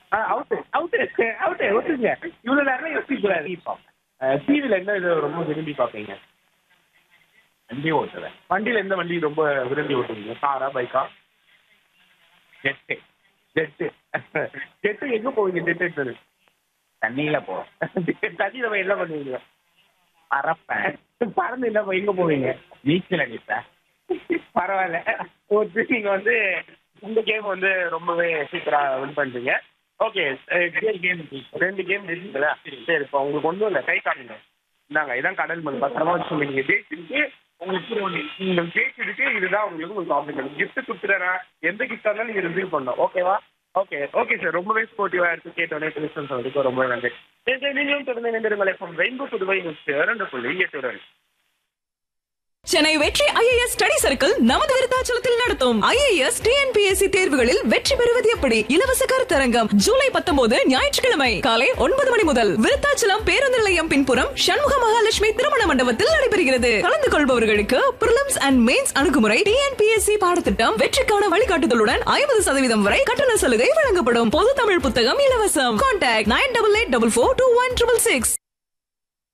out out out ஒத்துங்க இவ்வளவு நேரம் யோசிக்கூடாது டிவில என்ன இது ரொம்ப விரும்பி பார்ப்பீங்க வண்டி ஓட்டுவேன் வண்டியில எந்த வண்டி ரொம்ப விரும்பி ஓட்டுவீங்க காரா பைக்கா ஜெட்டு ஜெட்டு ஜெட்டு எங்க போவீங்க ஜெட் எடுத்தது தண்ணியில போவேன் தண்ணியில போய் என்ன பண்ணுவீங்க பறப்பேன் பறந்து என்ன போய் எங்க போவீங்க பீச்சில் அடிப்பேன் பரவாயில்ல ஒரு நீங்க வந்து இந்த கேம் வந்து ரொம்பவே சீக்கிரா வின் பண்ணிட்டீங்க ஓகே கேம் ரெண்டு கேம் ஜெயிச்சிங்களா சரி இப்போ உங்களுக்கு ஒன்றும் இல்லை கை காட்டுங்க இந்தாங்க இதான் கடல் மண் பத்திரமா வச்சு நீங்க ஜெயிச்சிருக்கு உங்களுக்கு ஒரு- நீங்க ஜெயிச்சிருக்கு இதுதான் உங்களுக்கு உங்களுக்கு ஆப்ஷன் கிஃப்ட் கொடுத்துறேன் எந்த கிஃப்டாக இருந்தாலும் நீங்க ரிசீவ் பண்ணணும் ஓகேவா ஓகே ஓகே சார் ரொம்பவே ஸ்போர்ட்டிவா இருக்கு கேட்டோன்னே கிறிஸ்டன் சொல்றதுக்கு ரொம்ப நன்றி சரி, சரி, நீங்களும் தொடர்ந்து இணைந்திருங்கள் எஃப்எம் ரெயின்போ புதுவை நூற்றி இரண்டு புள்ளி எட்டுடன் சென்னை வெற்றி ஐஏஎஸ் ஸ்டடி சர்க்கிள் நமது விருத்தாச்சலத்தில் நடத்தும் ஐஏஎஸ் டிஎன்பிஎஸ்சி தேர்வுகளில் வெற்றி பெறுவது எப்படி இலவச கருத்தரங்கம் ஜூலை பத்தொன்பது ஞாயிற்றுக்கிழமை காலை ஒன்பது மணி முதல் விருத்தாச்சலம் பேருந்து நிலையம் பின்புறம் சண்முக மகாலட்சுமி திருமண மண்டபத்தில் நடைபெறுகிறது கலந்து கொள்பவர்களுக்கு பிரிலிம்ஸ் அண்ட் மெயின்ஸ் அணுகுமுறை டிஎன்பிஎஸ்சி பாடத்திட்டம் வெற்றிக்கான வழிகாட்டுதலுடன் ஐம்பது சதவீதம் வரை கட்டண சலுகை வழங்கப்படும் பொது தமிழ் புத்தகம் இலவசம் contact nine double eight double four two one triple six